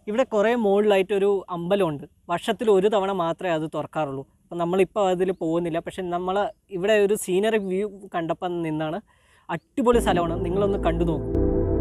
ഇവിടെ കുറേ മുകളിലായിട്ടൊരു അമ്പലമുണ്ട് വർഷത്തിൽ ഒരു തവണ മാത്രമേ അത് തുറക്കാറുള്ളൂ അപ്പം നമ്മളിപ്പോൾ അതിൽ പോകുന്നില്ല പക്ഷെ നമ്മൾ ഇവിടെ ഒരു സീനറി വ്യൂ കണ്ടപ്പം നിന്നാണ് അടിപൊളി സ്ഥലമാണ് നിങ്ങളൊന്ന് കണ്ടു നോക്കൂ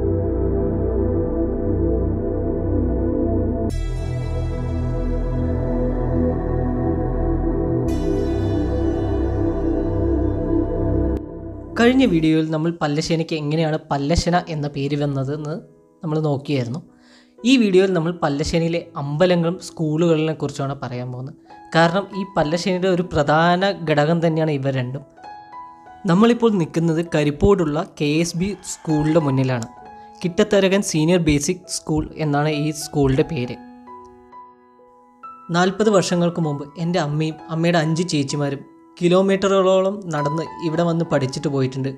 കഴിഞ്ഞ വീഡിയോയിൽ നമ്മൾ പല്ലശ്ശേനയ്ക്ക് എങ്ങനെയാണ് പല്ലശ്ശന എന്ന പേര് വന്നതെന്ന് നമ്മൾ നോക്കിയായിരുന്നു ഈ വീഡിയോയിൽ നമ്മൾ പല്ലശ്ശേനയിലെ അമ്പലങ്ങളും സ്കൂളുകളിനെ കുറിച്ചാണ് പറയാൻ പോകുന്നത് കാരണം ഈ പല്ലശ്ശേനിയുടെ ഒരു പ്രധാന ഘടകം തന്നെയാണ് ഇവ രണ്ടും നമ്മളിപ്പോൾ നിൽക്കുന്നത് കരിപ്പോടുള്ള കെ എസ് ബി സ്കൂളിൻ്റെ മുന്നിലാണ് കിട്ടത്തരകൻ സീനിയർ ബേസിക് സ്കൂൾ എന്നാണ് ഈ സ്കൂളിൻ്റെ പേര് നാൽപ്പത് വർഷങ്ങൾക്ക് മുമ്പ് എൻ്റെ അമ്മയും അമ്മയുടെ അഞ്ച് ചേച്ചിമാരും കിലോമീറ്ററുകളോളം നടന്ന് ഇവിടെ വന്ന് പഠിച്ചിട്ട് പോയിട്ടുണ്ട്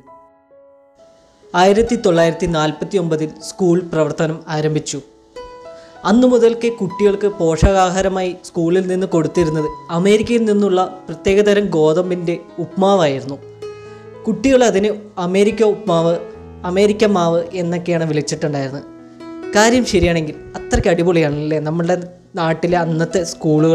ആയിരത്തി തൊള്ളായിരത്തി നാൽപ്പത്തി ഒമ്പതിൽ സ്കൂൾ പ്രവർത്തനം ആരംഭിച്ചു അന്നു മുതൽക്കേ കുട്ടികൾക്ക് പോഷകാഹാരമായി സ്കൂളിൽ നിന്ന് കൊടുത്തിരുന്നത് അമേരിക്കയിൽ നിന്നുള്ള പ്രത്യേകതരം ഗോതമ്പിൻ്റെ ഉപ്മാവായിരുന്നു കുട്ടികൾ അതിന് അമേരിക്ക ഉപ്മാവ് അമേരിക്ക മാവ് എന്നൊക്കെയാണ് വിളിച്ചിട്ടുണ്ടായിരുന്നത് കാര്യം ശരിയാണെങ്കിൽ അത്രയ്ക്ക് അടിപൊളിയാണല്ലേ നമ്മുടെ നാട്ടിലെ അന്നത്തെ സ്കൂളുകൾ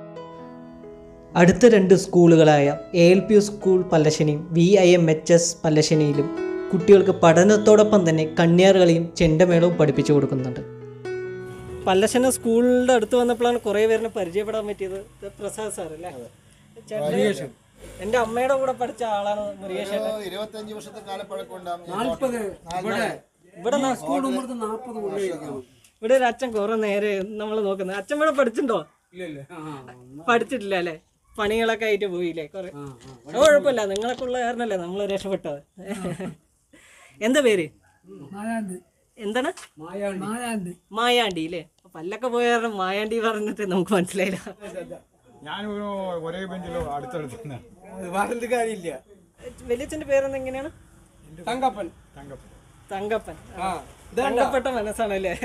അടുത്ത രണ്ട് സ്കൂളുകളായ A L P U school പല്ലശ്ശനിയും V I M H S പല്ലശ്ശനിയിലും കുട്ടികൾക്ക് പഠനത്തോടൊപ്പം തന്നെ കണ്യാറുകളിയും ചെണ്ടമേളവും പഠിപ്പിച്ചു കൊടുക്കുന്നുണ്ട് പല്ലശ്ശന സ്കൂളിൻ്റെ അടുത്ത് വന്നപ്പോഴാണ് കുറേ പേരിനെ പരിചയപ്പെടാൻ പറ്റിയത് ഇത് പ്രസാദ് സാർ അല്ലേ ചേട്ടൻ എൻ്റെ അമ്മയുടെ കൂടെ പഠിച്ച ആളാണ് മുരുകേഷ് ചേട്ടൻ ഇരുപത്തഞ്ച് വർഷത്തെ കാലപ്പഴക്കമുണ്ടാകും നാൽപ്പത് ഇവിടെ ഇവിടെ ന- സ്കൂൾ ഉമ്മർത്ത് നാൽപ്പത് കൊണ്ടിരിക്കണം ഇവിടെ ഒരു അച്ഛൻ കുറേ നേരെ നമ്മൾ നോക്കുന്നത് അച്ഛൻ ഇവിടെ പഠിച്ചിട്ടുണ്ടോ ഇല്ല ഇല്ല ആ പഠിച്ചിട്ടില്ല അല്ലേ പണികളൊക്കെ ആയിട്ട് പോയില്ലേ കുറെ അത് കുഴപ്പമില്ല നിങ്ങളൊക്കെ ഉള്ള കാരണല്ലേ നമ്മൾ രക്ഷപ്പെട്ടത് എന്താ പേര് മായാണ്ട് എന്താണ് മായാണ്ട് മായാണ്ട് മായാണ്ടി അല്ലേ പല്ലൊക്കെ പോയ കാരണം മായാണ്ടി പറഞ്ഞിട്ട് നമുക്ക് മനസ്സിലായില്ല ഞാൻ ഒരേ ബെഞ്ചിലോ അടുത്തടുത്ത് പറഞ്ഞിട്ട് കാര്യമില്ല വലിയച്ഛന്റെ പേരെന്ത് എങ്ങനെയാണ് തങ്കപ്പൻ തങ്കപ്പൻ തങ്കപ്പൻ ആ തങ്കപ്പെട്ട മനസ്സാണല്ലേ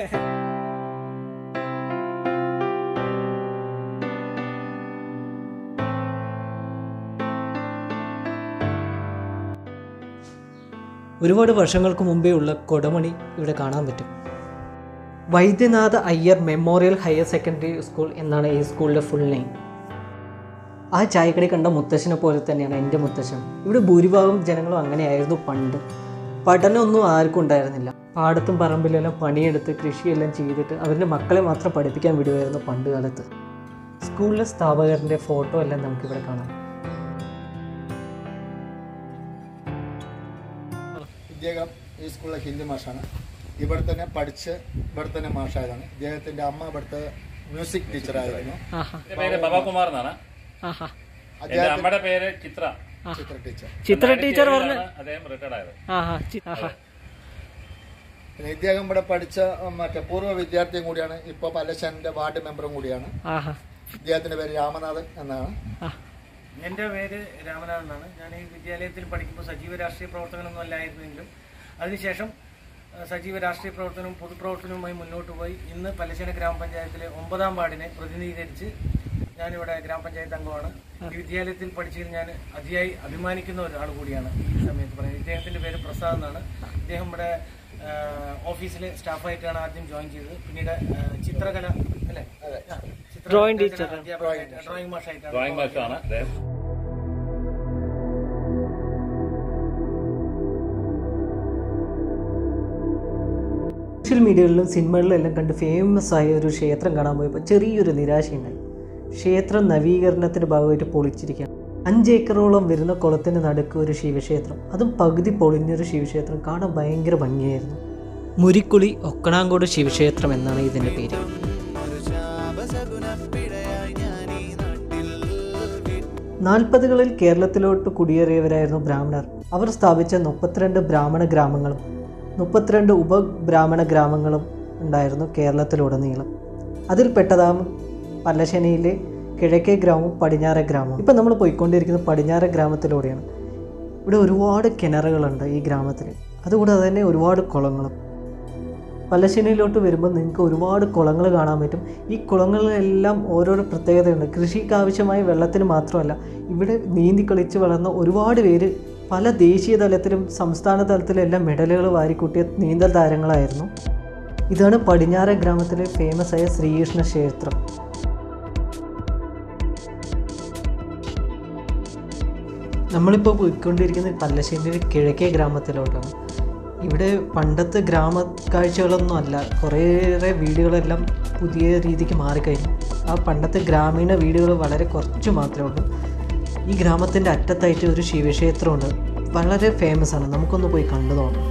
ഒരുപാട് വർഷങ്ങൾക്ക് മുമ്പേ ഉള്ള കൊടമണി ഇവിടെ കാണാൻ പറ്റും Vaidyanatha Iyer memorial higher secondary school എന്നാണ് ഈ സ്കൂളിൻ്റെ ഫുൾ നെയിം ആ ചായക്കട കണ്ട മുത്തശ്ശനെ പോലെ തന്നെയാണ് എൻ്റെ മുത്തശ്ശൻ ഇവിടെ ഭൂരിഭാഗം ജനങ്ങളും അങ്ങനെയായിരുന്നു പണ്ട് പഠനമൊന്നും ആർക്കും ഉണ്ടായിരുന്നില്ല പാടത്തും പറമ്പിലെല്ലാം പണിയെടുത്ത് കൃഷിയെല്ലാം ചെയ്തിട്ട് അവരുടെ മക്കളെ മാത്രം പഠിപ്പിക്കാൻ വിടുമായിരുന്നു പണ്ട് കാലത്ത് സ്കൂളിലെ സ്ഥാപകരുടെ ഫോട്ടോ എല്ലാം നമുക്കിവിടെ കാണാം ഇദ്ദേഹം ഈ സ്കൂളിലെ ഹിന്ദി മാഷാണ് ഇവിടെ തന്നെ പഠിച്ച് ഇവിടെ തന്നെ മാഷായതാണ് ഇദ്ദേഹത്തിന്റെ അമ്മ ഇവിടുത്തെ മ്യൂസിക് ടീച്ചറായിരുന്നു എന്റെ പേര് ബബാകുമാർ എന്നാണ് എന്റെ അമ്മയുടെ പേര് ചിത്ര ചിത്ര ടീച്ചർ ചിത്ര ടീച്ചർ പറഞ്ഞ ആണ് അദ്ദേഹം റിട്ടയർഡ് ആയത് ആഹാ ചി- ആഹാ പിന്നെ ഇദ്ദേഹം ഇവിടെ പഠിച്ച ഉം, മറ്റേ പൂർവ്വ വിദ്യാർത്ഥിയും കൂടിയാണ് ഇപ്പൊ പല്ലശ്ശന്റെ വാർഡ് മെമ്പറും കൂടിയാണ് ആഹാ ഇദ്ദേഹത്തിന്റെ പേര് രാമനാഥൻ എന്നാണ് എൻ്റെ പേര് രാമനാഥൻ എന്നാണ് ഞാൻ ഈ വിദ്യാലയത്തിൽ പഠിക്കുമ്പോൾ സജീവ രാഷ്ട്രീയ പ്രവർത്തകനൊന്നും അല്ലായിരുന്നെങ്കിലും അതിനുശേഷം ആ, സജീവ രാഷ്ട്രീയ പ്രവർത്തനവും പൊതുപ്രവർത്തനവുമായി മുന്നോട്ട് പോയി ഇന്ന് പല്ലശ്ശേന ഗ്രാമപഞ്ചായത്തിലെ ഒമ്പതാം വാർഡിനെ പ്രതിനിധീകരിച്ച് ഞാനിവിടെ ഗ്രാമപഞ്ചായത്ത് അംഗമാണ് ഈ വിദ്യാലയത്തിൽ പഠിച്ചതിൽ ഞാൻ അതിയായി അഭിമാനിക്കുന്ന ഒരാൾ കൂടിയാണ് ഈ സമയത്ത് പറയുന്നത് ഇദ്ദേഹത്തിൻ്റെ പേര് പ്രസാദ് എന്നാണ് ഇദ്ദേഹം ഇവിടെ ആ, ഓഫീസിലെ സ്റ്റാഫായിട്ടാണ് ആദ്യം ജോയിൻ ചെയ്തത് പിന്നീട് ആ, ചിത്രകല അല്ലേ ആ, ചിത്ര- Drawing teacher. അധ്യാപകനായിട്ട്, ഡ്രോയിങ് മാഷായിട്ടാണ് ഡ്രോയിങ് മാസ്റ്ററാണ് അദ്ദേഹം സോഷ്യൽ മീഡിയകളിലും സിനിമകളിലും എല്ലാം കണ്ട് ഫേമസ് ആയ ഒരു ക്ഷേത്രം കാണാൻ പോയപ്പോൾ ചെറിയൊരു നിരാശയുണ്ടായി ക്ഷേത്രം നവീകരണത്തിൻ്റെ ഭാഗമായിട്ട് പൊളിച്ചിരിക്കുകയാണ് അഞ്ച് ഏക്കറോളം വരുന്ന കുളത്തിൻ്റെ നടുക്ക് ഒരു ശിവക്ഷേത്രം അതും പകുതി പൊളിഞ്ഞൊരു ശിവക്ഷേത്രം കാണാൻ ഭയങ്കര ഭംഗിയായിരുന്നു മുരിക്കുളി ഒക്കണാങ്കോട് ശിവക്ഷേത്രം എന്നാണ് ഇതിൻ്റെ പേര് നാൽപ്പതുകളിൽ കേരളത്തിലോട്ട് കുടിയേറിയവരായിരുന്നു ബ്രാഹ്മണർ അവർ സ്ഥാപിച്ച മുപ്പത്തിരണ്ട് ബ്രാഹ്മണ ഗ്രാമങ്ങളും മുപ്പത്തിരണ്ട് ഉപബ്രാഹ്മണ ഗ്രാമങ്ങളും ഉണ്ടായിരുന്നു കേരളത്തിലുടനീളം അതിൽപ്പെട്ടതാണ് പല്ലശ്ശേനയിലെ കിഴക്കേ ഗ്രാമവും പടിഞ്ഞാറേ ഗ്രാമവും ഇപ്പം നമ്മൾ പോയിക്കൊണ്ടിരിക്കുന്നത് പടിഞ്ഞാറേ ഗ്രാമത്തിലൂടെയാണ് ഇവിടെ ഒരുപാട് കിണറുകളുണ്ട് ഈ ഗ്രാമത്തിൽ അതുകൂടാതെ തന്നെ ഒരുപാട് കുളങ്ങളും പല്ലശ്ശേനിയിലോട്ട് വരുമ്പോൾ നിങ്ങൾക്ക് ഒരുപാട് കുളങ്ങൾ കാണാൻ പറ്റും ഈ കുളങ്ങളിലെല്ലാം ഓരോരോ പ്രത്യേകതയുണ്ട് കൃഷിക്ക് ആവശ്യമായ വെള്ളത്തിന് മാത്രമല്ല ഇവിടെ നീന്തി കളിച്ച് വളർന്ന ഒരുപാട് പേര് പല ദേശീയ തലത്തിലും സംസ്ഥാന തലത്തിലും എല്ലാം മെഡലുകൾ വാരിക്കൂട്ടിയ നീന്തൽ താരങ്ങളായിരുന്നു ഇതാണ് പടിഞ്ഞാറ ഗ്രാമത്തിലെ ഫേമസ് ആയ ശ്രീകൃഷ്ണ ക്ഷേത്രം നമ്മളിപ്പോൾ പോയിക്കൊണ്ടിരിക്കുന്നത് പല്ലശ്ശേരി കിഴക്കേ ഗ്രാമത്തിലോട്ടാണ് ഇവിടെ പണ്ടത്തെ ഗ്രാമ കാഴ്ചകളൊന്നും അല്ല കുറേയേറെ വീടുകളെല്ലാം പുതിയ രീതിക്ക് മാറിക്കഴിഞ്ഞു ആ പണ്ടത്തെ ഗ്രാമീണ വീടുകൾ വളരെ കുറച്ച് മാത്രമേ ഉള്ളൂ ഈ ഗ്രാമത്തിൻ്റെ അറ്റത്തായിട്ട് ഒരു ശിവക്ഷേത്രമുണ്ട് വളരെ ഫേമസ് ആണ് നമുക്കൊന്ന് പോയി കണ്ടു നോക്കാം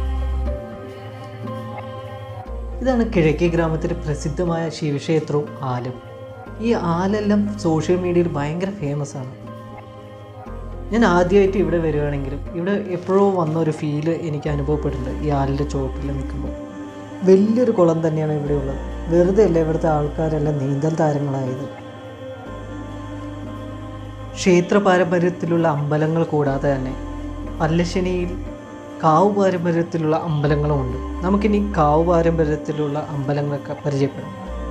ഇതാണ് കിഴക്കേ ഗ്രാമത്തിലെ പ്രസിദ്ധമായ ശിവക്ഷേത്രവും ആലും ഈ ആലെല്ലാം സോഷ്യൽ മീഡിയയിൽ ഭയങ്കര ഫേമസ് ആണ് ഞാൻ ആദ്യമായിട്ട് ഇവിടെ വരികയാണെങ്കിലും ഇവിടെ എപ്പോഴോ വന്ന ഒരു ഫീല് എനിക്ക് അനുഭവപ്പെട്ടിട്ടുണ്ട് ഈ ആലിൻ്റെ ചോട്ടിൽ നിൽക്കുമ്പോൾ വലിയൊരു കുളം തന്നെയാണ് ഇവിടെ ഉള്ളത് വെറുതെ അല്ല ഇവിടുത്തെ ആൾക്കാരെല്ലാം നീന്തൽ താരങ്ങളായത് ക്ഷേത്ര പാരമ്പര്യത്തിലുള്ള അമ്പലങ്ങൾ കൂടാതെ തന്നെ പല്ലശ്ശനിയിൽ കാവ് പാരമ്പര്യത്തിലുള്ള അമ്പലങ്ങളുമുണ്ട് നമുക്കിനി കാവ് പാരമ്പര്യത്തിലുള്ള അമ്പലങ്ങളൊക്കെ പരിചയപ്പെടാം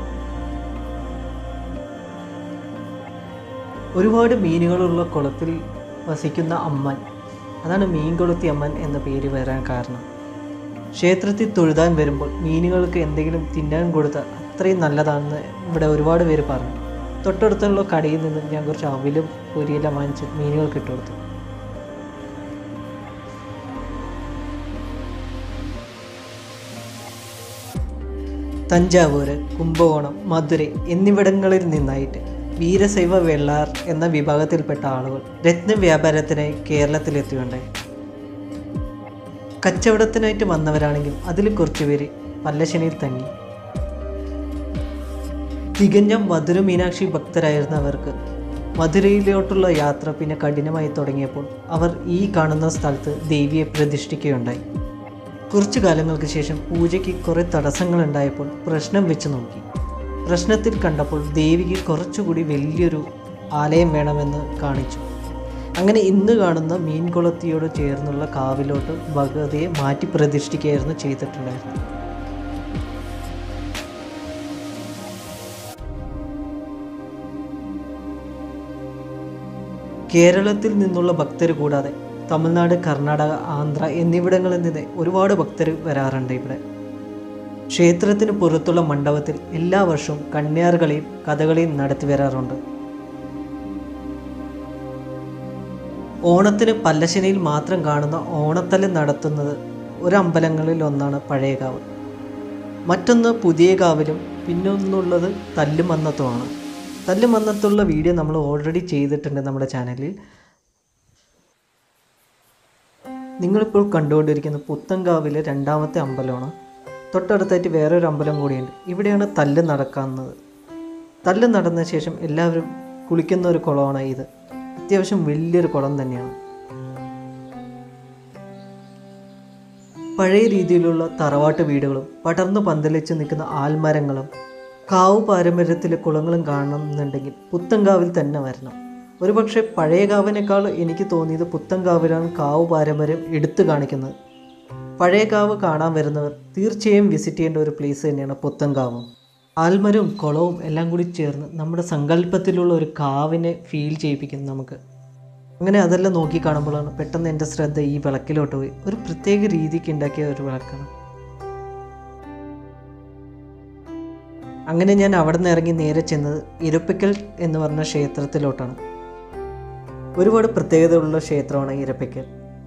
ഒരുപാട് മീനുകളുള്ള കുളത്തിൽ വസിക്കുന്ന അമ്മൻ അതാണ് മീൻ കൊളുത്തി അമ്മൻ എന്ന പേര് വരാൻ കാരണം ക്ഷേത്രത്തിൽ തൊഴുതാൻ വരുമ്പോൾ മീനുകൾക്ക് എന്തെങ്കിലും തിന്നാൻ കൊടുത്താൽ അത്രയും നല്ലതാണെന്ന് ഇവിടെ ഒരുപാട് പേര് പറഞ്ഞു തൊട്ടടുത്തുള്ള കടയിൽ നിന്ന് ഞാൻ കുറച്ച് അവിലും പൊരിയെല്ലാം വാങ്ങിച്ച് മീനുകൾക്ക് ഇട്ട് കൊടുത്തു തഞ്ചാവൂർ കുംഭകോണം മധുരൈ എന്നിവിടങ്ങളിൽ നിന്നായിട്ട് വീരശൈവ വെള്ളാർ എന്ന വിഭാഗത്തിൽപ്പെട്ട ആളുകൾ രത്ന വ്യാപാരത്തിനായി കേരളത്തിലെത്തിയുണ്ടായി കച്ചവടത്തിനായിട്ട് വന്നവരാണെങ്കിൽ അതിൽ കുറച്ച് പേര് പല്ലശ്ശനിയിൽ തങ്ങി തികഞ്ഞ മധുര മീനാക്ഷി ഭക്തരായിരുന്നവർക്ക് മധുരയിലോട്ടുള്ള യാത്ര പിന്നെ കഠിനമായി തുടങ്ങിയപ്പോൾ അവർ ഈ കാണുന്ന സ്ഥലത്ത് ദേവിയെ പ്രതിഷ്ഠിക്കുകയുണ്ടായി കുറച്ചു കാലങ്ങൾക്ക് ശേഷം പൂജയ്ക്ക് കുറേ തടസ്സങ്ങളുണ്ടായപ്പോൾ പ്രശ്നം വെച്ച് നോക്കി പ്രശ്നത്തിൽ കണ്ടപ്പോൾ ദേവിക്ക് കുറച്ചുകൂടി വലിയൊരു ആലയം വേണമെന്ന് കാണിച്ചു അങ്ങനെ ഇന്ന് കാണുന്ന മീൻകുളത്തിയോട് ചേർന്നുള്ള കാവിലോട്ട് ഭഗവതിയെ മാറ്റി പ്രതിഷ്ഠിക്കുകയായിരുന്നു ചെയ്തിട്ടുണ്ടായിരുന്നത് കേരളത്തിൽ നിന്നുള്ള ഭക്തർ കൂടാതെ തമിഴ്നാട് കർണാടക ആന്ധ്ര എന്നിവിടങ്ങളിൽ നിന്ന് ഒരുപാട് ഭക്തർ വരാറുണ്ട് ഇവിടെ ക്ഷേത്രത്തിന് പുറത്തുള്ള മണ്ഡപത്തിൽ എല്ലാ വർഷവും കന്യാർകളിയും കഥകളിയും നടത്തി വരാറുണ്ട് ഓണത്തിന് പല്ലശ്ശനിയിൽ മാത്രം കാണുന്ന ഓണത്തല്ല് നടത്തുന്നത് ഒരു അമ്പലങ്ങളിൽ ഒന്നാണ് പഴയകാവ് മറ്റൊന്ന് പുതിയ കാവിലും പിന്നൊന്നുള്ളത് തല്ലുമന്നത്തുമാണ് തല്ലുമന്നത്തുള്ള വീഡിയോ നമ്മൾ ഓൾറെഡി ചെയ്തിട്ടുണ്ട് നമ്മുടെ ചാനലിൽ നിങ്ങളിപ്പോൾ കണ്ടുകൊണ്ടിരിക്കുന്ന പുത്തൻകാവിലെ രണ്ടാമത്തെ അമ്പലമാണ് തൊട്ടടുത്തായിട്ട് വേറൊരു അമ്പലം കൂടിയുണ്ട് ഇവിടെയാണ് തല്ല് നടക്കുന്നത് തല്ല് നടന്ന ശേഷം എല്ലാവരും കുളിക്കുന്ന ഒരു കുളമാണ് ഇത് അത്യാവശ്യം വലിയൊരു കുളം തന്നെയാണ് പഴയ രീതിയിലുള്ള തറവാട്ട് വീടുകളും പടർന്നു പന്തലിച്ച് നിൽക്കുന്ന ആൽമരങ്ങളും കാവ് പാരമ്പര്യത്തിലെ കുളങ്ങളും കാണുന്നുണ്ടെങ്കിൽ പുത്തൻകാവിൽ തന്നെ വരണം ഒരുപക്ഷെ പഴയ കാവിനേക്കാൾ എനിക്ക് തോന്നിയത് പുത്തൻകാവിലാണ് കാവ് പാരമ്പര്യം എടുത്തു കാണിക്കുന്നത് പഴയ കാവ് കാണാൻ വരുന്നവർ തീർച്ചയായും വിസിറ്റ് ചെയ്യേണ്ട ഒരു പ്ലേസ് തന്നെയാണ് പുത്തൻകാവും ആൽമരവും കുളവും എല്ലാം കൂടി ചേർന്ന് നമ്മുടെ സങ്കല്പത്തിലുള്ള ഒരു കാവിനെ ഫീൽ ചെയ്യിപ്പിക്കുന്നു നമുക്ക് അങ്ങനെ അതെല്ലാം നോക്കി കാണുമ്പോഴാണ് പെട്ടെന്ന് എൻ്റെ ശ്രദ്ധ ഈ വിളക്കിലോട്ട് പോയി ഒരു പ്രത്യേക രീതിക്ക് ഉണ്ടാക്കിയ ഒരു വിളക്കാണ് അങ്ങനെ ഞാൻ അവിടെ നിന്ന് ഇറങ്ങി നേരെ ചെന്നത് ഇരപ്പിക്കൽ എന്ന് പറഞ്ഞ ക്ഷേത്രത്തിലോട്ടാണ് ഒരുപാട് പ്രത്യേകതയുള്ള ക്ഷേത്രമാണ് ഇരപ്പിക്കൽ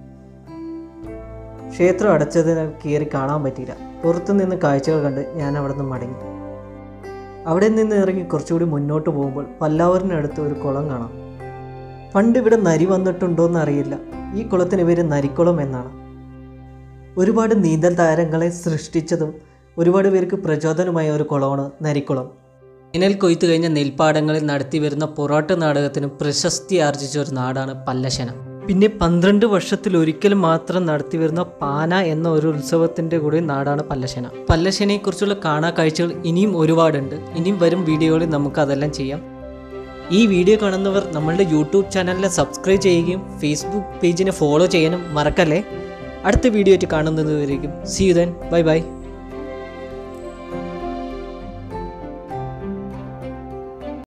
ക്ഷേത്രം അടച്ചതിന് കയറി കാണാൻ പറ്റിയില്ല പുറത്തു നിന്ന് കാഴ്ചകൾ കണ്ട് ഞാൻ അവിടെ നിന്ന് മടങ്ങി അവിടെ നിന്ന് ഇറങ്ങി കുറച്ചുകൂടി മുന്നോട്ട് പോകുമ്പോൾ പല്ലാവൂരിനടുത്ത് ഒരു കുളം കാണാം പണ്ട് ഇവിടെ നരി വന്നിട്ടുണ്ടോയെന്ന് അറിയില്ല ഈ കുളത്തിന് പേര് നരിക്കുളം എന്നാണ് ഒരുപാട് നീന്തൽ താരങ്ങളെ സൃഷ്ടിച്ചതും ഒരുപാട് പേർക്ക് പ്രചോദനമായ ഒരു കുളമാണ് നരിക്കുളം വേനൽ കൊയ്ത്ത് കഴിഞ്ഞ നെൽപ്പാടങ്ങളിൽ നടത്തി വരുന്ന പൊറാട്ട് നാടകത്തിന് പ്രശസ്തി ആർജിച്ച ഒരു നാടാണ് പല്ലശന പിന്നെ പന്ത്രണ്ട് വർഷത്തിൽ ഒരിക്കലും മാത്രം നടത്തി വരുന്ന പാന എന്ന ഒരു ഉത്സവത്തിൻ്റെ കൂടി നാടാണ് പല്ലശന പല്ലശനയെക്കുറിച്ചുള്ള കാണാ കാഴ്ചകൾ ഇനിയും ഒരുപാടുണ്ട് ഇനിയും വരും വീഡിയോകളിൽ നമുക്ക് അതെല്ലാം ചെയ്യാം ഈ വീഡിയോ കാണുന്നവർ നമ്മളുടെ യൂട്യൂബ് ചാനലിനെ സബ്സ്ക്രൈബ് ചെയ്യുകയും ഫേസ്ബുക്ക് പേജിനെ ഫോളോ ചെയ്യാനും മറക്കല്ലേ അടുത്ത വീഡിയോ ആയിട്ട് കാണുന്നത് വരേക്കും see you then bye by